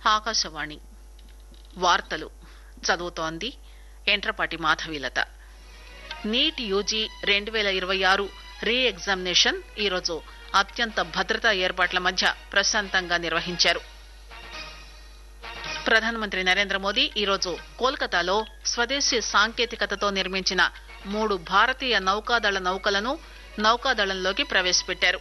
ఆకాశవాణి వార్తలు చదువుతోంది ఎంట్రపాటి మాధవీలత నీట్ యూజీ రెండు పేల ఇరవై ఆరు రీ ఎగ్జామినేషన్ ఈరోజు అత్యంత భద్రతా ఏర్పాట్ల మధ్య ప్రశాంతంగా నిర్వహించారు ప్రధానమంత్రి నరేంద్ర మోదీ ఈరోజు కోల్కతాలో స్వదేశీ సాంకేతికతతో నిర్మించిన మూడు భారతీయ నౌకాదళ నౌకలను నౌకాదళంలోకి ప్రవేశపెట్టారు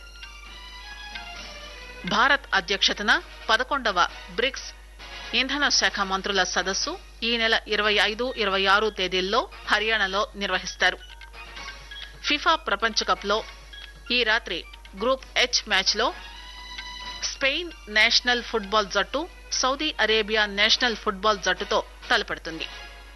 భారత్ అధ్యక్షతన పదకొండవ బ్రిక్స్ ఇంధన శాఖ మంత్రుల సదస్సు ఈ నెల ఇరవై ఐదు ఇరవై ఆరు తేదీల్లో హర్యానాలో నిర్వహిస్తారు ఫిఫా ప్రపంచ కప్ లో ఈ రాత్రి గ్రూప్ హెచ్ మ్యాచ్ లో స్పెయిన్ నేషనల్ ఫుట్బాల్ జట్టు సౌదీ అరేబియా నేషనల్ ఫుట్బాల్ జట్టుతో తలపడుతుంది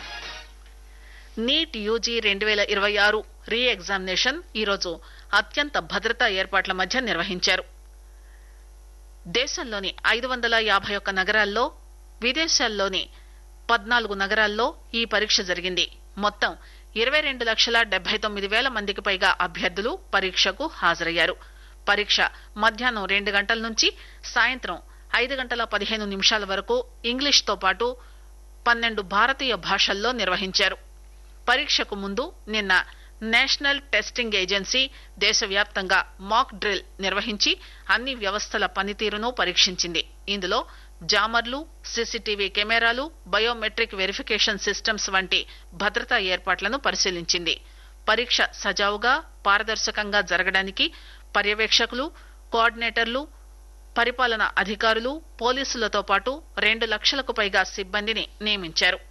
నీట్ యూజీ రెండు పేల ఇరవై ఆరు రీ ఎగ్జామినేషన్ ఈరోజు అత్యంత భద్రతా ఏర్పాట్ల మధ్య నిర్వహించారు దేశంలోని ఐదు వందల యాభై ఒక్క నగరాల్లో విదేశాల్లోని పద్నాలుగు నగరాల్లో ఈ పరీక్ష జరిగింది మొత్తం ఇరవై రెండు లక్షల డెబ్బై తొమ్మిది వేల మందికి పైగా అభ్యర్థులు పరీక్షకు హాజరయ్యారు పరీక్ష మధ్యాహ్నం రెండు గంటల నుంచి సాయంత్రం ఐదు గంటల పదిహేను నిమిషాల వరకు ఇంగ్లీష్ తో పాటు పన్నెండు భారతీయ భాషల్లో నిర్వహించారు పరీక్షకు ముందు నిన్న నేషనల్ టెస్టింగ్ ఏజెన్సీ దేశవ్యాప్తంగా మాక్ డ్రిల్ నిర్వహించి అన్ని వ్యవస్థల పనితీరును పరీక్షించింది ఇందులో జామర్లు సీసీటీవీ కెమెరాలు బయోమెట్రిక్ వెరిఫికేషన్ సిస్టమ్స్ వంటి భద్రతా ఏర్పాట్లను పరిశీలించింది పరీక్ష సజావుగా పారదర్శకంగా జరగడానికి పర్యవేక్షకులు కోఆర్డినేటర్లు పరిపాలన అధికారులు పోలీసులతో పాటు రెండు లక్షలకు పైగా సిబ్బందిని నియమించారు